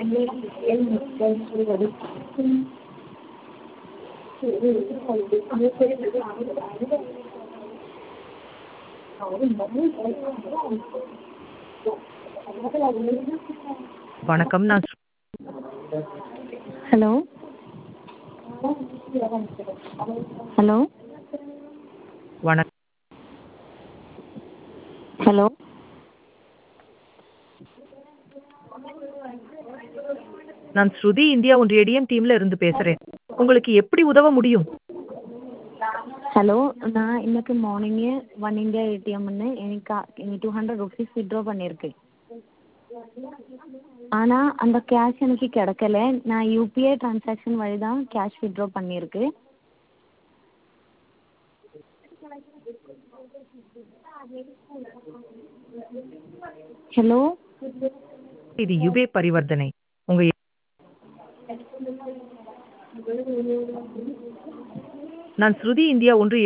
வணக்கம். நான் சு ஹலோ ஹலோ வணக் ஹலோ நான் ஸ்ருதி இந்தியா ஒன்றிய ஏடிஎம் டீம்ல இருந்து பேசுறேன். உங்களுக்கு எப்படி உதவ முடியும்? ஹலோ நான் இன்னைக்கு மார்னிங்கே ஒன் இந்தியா ஏடிஎம்னு எனக்கு எனக்கு டூ ஹண்ட்ரட் ருபீஸ் வித்ட்ரா பண்ணியிருக்கேன் ஆனால் அந்த கேஷ் எனக்கு கிடைக்கல நான் யூபிஐ ட்ரான்சாக்ஷன் வழி தான் கேஷ் வித்ட்ரா பண்ணியிருக்கு ஹலோ இது யுபே பரிவர்த்தனை. உங்க எ- நான் ஸ்ருதி இந்தியா ஒன்றிய